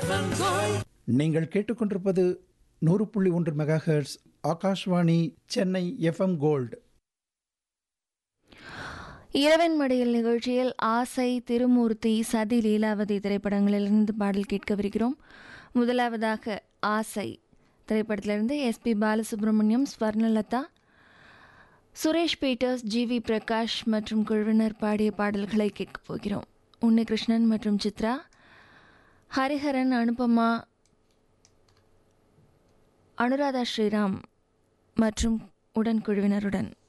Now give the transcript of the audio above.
நீங்கள் கேட்டுக்கொண்டிருப்பது நூறு புள்ளி ஒன்று megahertz Akashvani Chennai FM gold இரவன் மடியில் நிகழ்ச்சியில் ஆசை திருமூர்த்தி சதி லீலாவதி திரைப்படங்களிலிருந்து பாடல் கேட்கவிருக்கிறோம் முதலாவதாக ஆசை திரைப்படத்திலிருந்து S P Balasubramaniam Swarnalatha Suresh Peters G V Prakash மற்றும் குழுவினர் பாடிய பாடல்களை கேட்கப் போகிறோம் உன்னிகிருஷ்ணன் மற்றும் சித்ரா ஹரிஹரன் அனுபமா அனுராதா ஸ்ரீராம் மற்றும் உடன் குழுவினருடன்